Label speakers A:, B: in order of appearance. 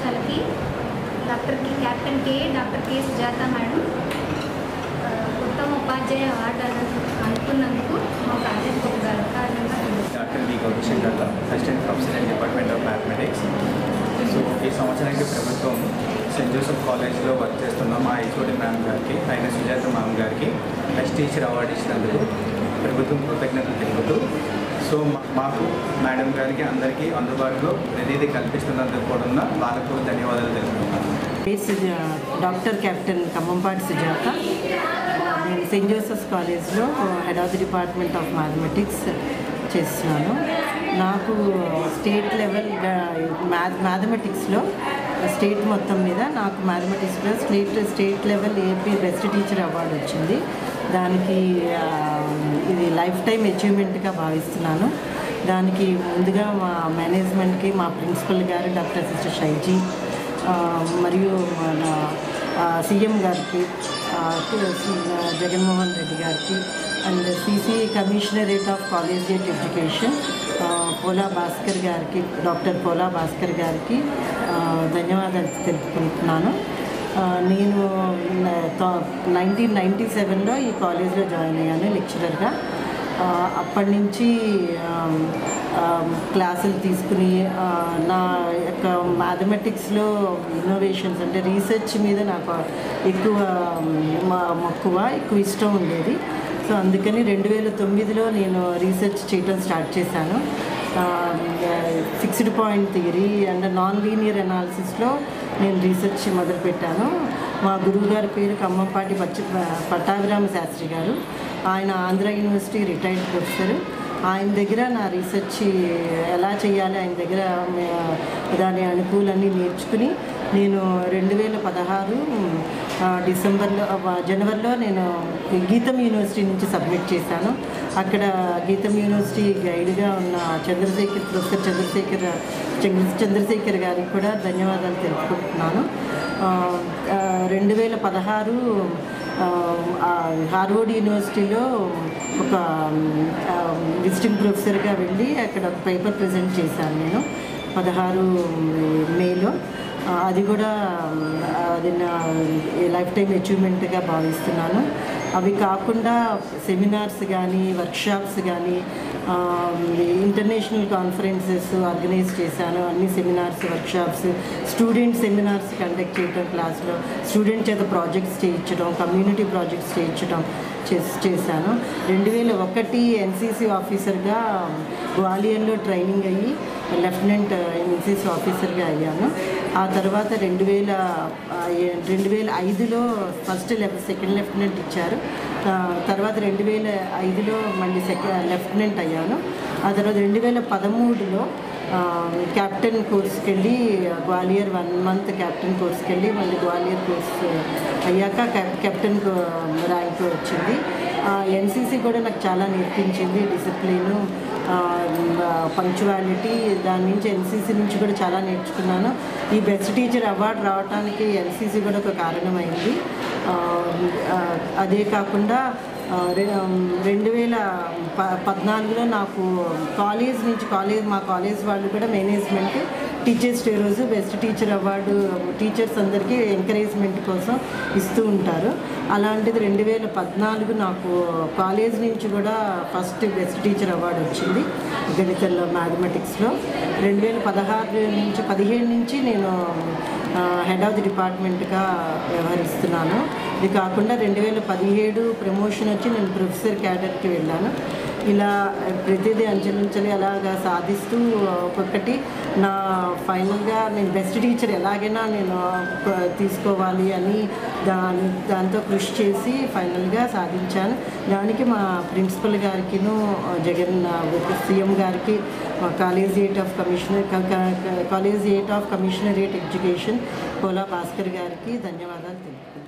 A: కళాశాలకి doctor కి captain K doctor K Sujatha madam ఆ, ఉత్తమ ఉపాధ్యాయ అవార్డు అను- అనుకున్నందుకు మా ప్రాజెక్ట్ ఒక గర్వకారణంగా ఉంది.
B: Doctor D Gaurishankar Datta assistant professor in department of mathematics so ఈ సంవత్సరానికి ప్రభుత్వం సెయింట్ జోసెఫ్ కాలేజ్లో వర్క్ చేస్తున్న మా హైకోటి మ్యామ్ గారికి ఆయన సుజాత మ్యామ్ గారికి బెస్ట్ టీచర్ అవార్డు ఇచ్చినందుకు ప్రభుత్వం కృతజ్ఞతలు తెలుపుతూ సో మా- మాకు మేడం గారికి అందరికీ అందుబాటులో ప్రతిదీ కల్పిస్తున్నందుకు కూడా వాళ్ళకు ధన్యవాదాలు తెలుపుతున్నాను
C: పేరు సుజా డాక్టర్ కెప్టెన్ ఖమ్మంపాటి సుజాత నేను సెయింట్ జోసెఫ్స్ కాలేజ్లో head of the department of mathematics చేస్తున్నాను నాకు స్టేట్ లెవెల్ మ్యాథ్ మ్యాథమెటిక్స్లో స్టేట్ మొత్తం మీద నాకు మ్యాథమెటిక్స్లో state state level AP best teacher award వచ్చింది దానికి ఆ, ఇది లైఫ్ టైం అచీవ్మెంట్గా భావిస్తున్నాను దానికి ముందుగా మా మేనేజ్మెంట్కి మా ప్రిన్సిపల్ గారు డాక్టర్ సిస్టర్ షైజీ ఆ, మరియు మన ఆ, సీఎం గారికి ఆ, సి- జగన్మోహన్ రెడ్డి గారికి and CC commissionerate of collegiate education ఆ, పోలా భాస్కర్ గారికి డాక్టర్ పోలా భాస్కర్ గారికి ఆ, ధన్యవాదాలు తెలుపుకుంటున్నాను ఆ, నేను నైన్టీన్ నైంటీ సెవెన్లో ఈ కాలేజ్లో జాయిన్ అయ్యాను లెక్చరర్గా ఆ, అప్పటి నుంచి ఆమ్, ఆమ్, క్లాసులు తీసుకుని ఆ, నా యొక్క మ్యాథమెటిక్స్లో ఇన్నోవేషన్స్ అంటే రీసెర్చ్ మీద నాకు ఎక్కువ ఆమ్, మ- మక్కువ ఎక్కువ ఇష్టం ఉండేది సో అందుకని రెండు వేల తొమ్మిదిలో నేను రీసెర్చ్ చేయడం స్టార్ట్ చేశాను fixed point theory and non linear అనాలిసిస్లో నేను రీసెర్చ్ మొదలుపెట్టాను మా గురువు గారి పేరు ఖమ్మంపాటి పచ్చ పట్టాభిరామ శాస్త్రి గారు ఆయన ఆంధ్ర యూనివర్సిటీ రిటైర్డ్ ప్రొఫెసర్ ఆయన దగ్గర నా రీసెర్చ్ ఎలా చేయాలి ఆయన దగ్గర మే- దాని అనుకూలన్నీ నేర్చుకుని నేను రెండు వేల పదహారు ఆ, డిసెంబర్లో ఆ, జనవరిలో నేను గీతం యూనివర్సిటీ నుంచి సబ్మిట్ చేశాను అక్కడ గీతం యూనివర్సిటీ గైడ్గా ఉన్న చంద్రశేఖర్ ప్రొఫెసర్ చంద్రశేఖర్ చంద్ర చంద్రశేఖర్ గారికి కూడా ధన్యవాదాలు తెలుపుకుంటున్నాను ఆ, ఆ, రెండు వేల పదహారు ఆ, ఆ, హార్వర్డ్ యూనివర్సిటీలో ఒక ఆ, విజిటింగ్ ప్రొఫెసర్గా వెళ్ళి అక్కడ ఒక పేపర్ ప్రజెంట్ చేశాను నేను పదహారు మేలో ఆ, అది కూడా ఆ, అది నా లైఫ్ టైం అచీవ్మెంట్గా భావిస్తున్నాను అవి కాకుండా సెమినార్స్ కానీ వర్క్షాప్స్ కానీ ఇంటర్నేషనల్ కాన్ఫరెన్సెస్ ఆర్గనైజ్ చేశాను అన్ని seminars workshops student seminars conduct చేయడం క్లాస్లో స్టూడెంట్ చేత ప్రాజెక్ట్స్ చేయించడం కమ్యూనిటీ ప్రాజెక్ట్స్ చేయించడం చేస్- చేశాను రెండు వేల ఒకటి ఎన్సీసీ ఆఫీసర్గా గ్వాలియర్లో ట్రైనింగ్ అయ్యి లెఫ్టినెంట్ ఎన్సీసీ ఆఫీసర్గా అయ్యాను ఆ తర్వాత రెండు వేల ఆ, ఏ- రెండు వేల ఐదులో ఫస్ట్ లెఫ్ సెకండ్ లెఫ్టినెంట్ ఇచ్చారు ఆ, తర్వాత రెండు వేల ఐదులో మళ్ళీ సెకండ్ లెఫ్టినెంట్ అయ్యాను ఆ తర్వాత రెండు వేల పదమూడులో ఆ, క్యాప్టెన్ కోర్స్కి వెళ్ళి గ్వాలియర్ వన్ మంత్ క్యాప్టెన్ కోర్స్కి వెళ్ళి మళ్ళీ గ్వాలియర్ కోర్స్ అయ్యాక కెప్- కెప్టెన్ కో- ర్యాంక్ వచ్చింది ఎన్సీసీ కూడా నాకు చాలా నేర్పించింది డిసిప్లిను పంక్చువాలిటీ దాని నుంచి ఎన్సీసీ నుంచి కూడా చాలా నేర్చుకున్నాను ఈ బెస్ట్ టీచర్ అవార్డు రావడానికి ఎన్సీసీ కూడా ఒక కారణమైంది ఆ, ఆ, అదే కాకుండా ఆ, రె- రెండు వేల ప పద్నాలుగులో నాకు కాలేజ్ నుంచి కాలేజ్ మా కాలేజ్ వాళ్ళు కూడా మేనేజ్మెంట్ టీచర్స్ డే రోజు బెస్ట్ టీచర్ అవార్డు టీచర్స్ అందరికీ ఎంకరేజ్మెంట్ కోసం ఇస్తూ ఉంటారు అలాంటిది రెండు వేల పద్నాలుగు నాకు కాలేజ్ నుంచి కూడా ఫస్ట్ బెస్ట్ టీచర్ అవార్డు వచ్చింది గణితంలో మ్యాథమెటిక్స్లో రెండు వేల పదహారు నుంచి పదిహేడు నుంచి నేను హెడ్ ఆఫ్ ది డిపార్ట్మెంట్గా వ్యవహరిస్తున్నాను ఇది కాకుండా రెండు వేల పదిహేడు ప్రమోషన్ వచ్చి నేను ప్రొఫెసర్ క్యాడర్కి వెళ్ళాను ఇలా ప్రతిదీ అంచెలంచెలు అలాగా సాధిస్తూ ఒక్కొక్కటి నా ఫైనల్గా నేను బెస్ట్ టీచర్ ఎలాగైనా నేను ప- తీసుకోవాలి అని దాని దాంతో కృషి చేసి ఫైనల్గా సాధించాను దానికి మా ప్రిన్సిపల్ గారికిను జగన్ సీఎం గారికి మా collegiate of commissioner collegiate of commissionerate education Kola Bhaskar గారికి ధన్యవాదాలు తెలుపుతున్నాను